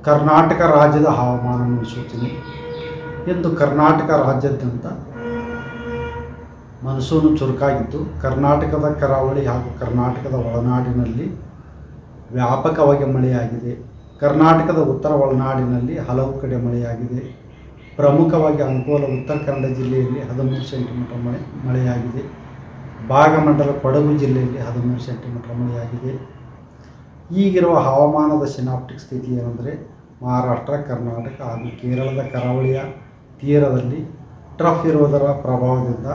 ಕರ್ನಾಟಕ ರಾಜ್ಯದ ಹವಾಮಾನ ಮುನ್ಸೂಚನೆ ಎಂದು ಕರ್ನಾಟಕ ರಾಜ್ಯಾದ್ಯಂತ ಮನ್ಸೂನು ಚುರುಕಾಗಿದ್ದು ಕರ್ನಾಟಕದ ಕರಾವಳಿ ಹಾಗೂ ಕರ್ನಾಟಕದ ಒಳನಾಡಿನಲ್ಲಿ ವ್ಯಾಪಕವಾಗಿ ಮಳೆಯಾಗಿದೆ ಕರ್ನಾಟಕದ ಉತ್ತರ ಒಳನಾಡಿನಲ್ಲಿ ಹಲವು ಕಡೆ ಮಳೆಯಾಗಿದೆ ಪ್ರಮುಖವಾಗಿ ಅಂಕೋಲ ಉತ್ತರ ಕನ್ನಡ ಜಿಲ್ಲೆಯಲ್ಲಿ ಹದಿಮೂರು ಸೆಂಟಿಮೀಟರ್ ಮಳೆ ಮಳೆಯಾಗಿದೆ ಭಾಗಮಂಡಲ ಕೊಡಗು ಜಿಲ್ಲೆಯಲ್ಲಿ ಹದಿಮೂರು ಸೆಂಟಿಮೀಟರ್ ಮಳೆಯಾಗಿದೆ ಈಗಿರುವ ಹವಾಮಾನದ ಸಿನಾಪ್ಟಿಕ್ ಸ್ಥಿತಿ ಏನೆಂದರೆ ಮಹಾರಾಷ್ಟ್ರ ಕರ್ನಾಟಕ ಹಾಗೂ ಕೇರಳದ ಕರಾವಳಿಯ ತೀರದಲ್ಲಿ ಟ್ರಫ್ ಇರುವುದರ ಪ್ರಭಾವದಿಂದ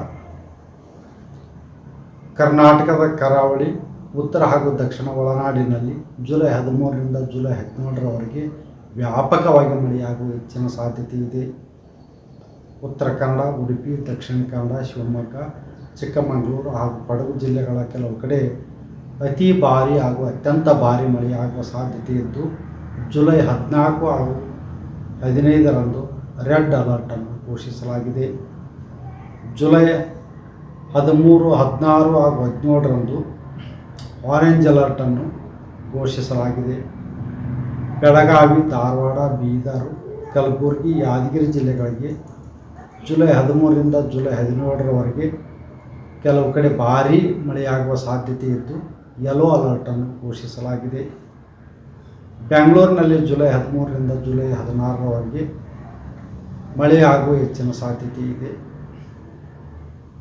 ಕರ್ನಾಟಕದ ಕರಾವಳಿ ಉತ್ತರ ಹಾಗೂ ದಕ್ಷಿಣ ಒಳನಾಡಿನಲ್ಲಿ ಜುಲೈ ಹದಿಮೂರರಿಂದ ಜುಲೈ ಹದಿನೇಳರವರೆಗೆ ವ್ಯಾಪಕವಾಗಿ ಮಳೆಯಾಗುವ ಹೆಚ್ಚಿನ ಸಾಧ್ಯತೆ ಇದೆ ಉತ್ತರ ಕನ್ನಡ ಉಡುಪಿ ದಕ್ಷಿಣ ಕನ್ನಡ ಶಿವಮೊಗ್ಗ ಚಿಕ್ಕಮಗಳೂರು ಹಾಗೂ ಕೊಡಗು ಜಿಲ್ಲೆಗಳ ಕೆಲವು ಕಡೆ ಅತಿ ಭಾರಿ ಹಾಗೂ ಅತ್ಯಂತ ಭಾರಿ ಮಳೆಯಾಗುವ ಸಾಧ್ಯತೆ ಇದ್ದು ಜುಲೈ ಹದಿನಾಲ್ಕು ಹಾಗೂ ಹದಿನೈದರಂದು ರೆಡ್ ಅಲರ್ಟನ್ನು ಘೋಷಿಸಲಾಗಿದೆ ಜುಲೈ ಹದಿಮೂರು ಹದಿನಾರು ಹಾಗೂ ಹದಿನೇಳರಂದು ಆರೆಂಜ್ ಅಲರ್ಟನ್ನು ಘೋಷಿಸಲಾಗಿದೆ ಬೆಳಗಾವಿ ಧಾರವಾಡ ಬೀದರ್ ಕಲಬುರಗಿ ಯಾದಗಿರಿ ಜಿಲ್ಲೆಗಳಿಗೆ ಜುಲೈ ಹದಿಮೂರರಿಂದ ಜುಲೈ ಹದಿನೇಳರವರೆಗೆ ಕೆಲವು ಕಡೆ ಭಾರೀ ಮಳೆಯಾಗುವ ಸಾಧ್ಯತೆ ಇದ್ದು ಯೆಲ್ಲೋ ಅಲರ್ಟನ್ನು ಘೋಷಿಸಲಾಗಿದೆ ಬೆಂಗಳೂರಿನಲ್ಲಿ ಜುಲೈ ಹದಿಮೂರರಿಂದ ಜುಲೈ ಹದಿನಾರರವರೆಗೆ ಮಳೆಯಾಗುವ ಹೆಚ್ಚಿನ ಸಾಧ್ಯತೆ ಇದೆ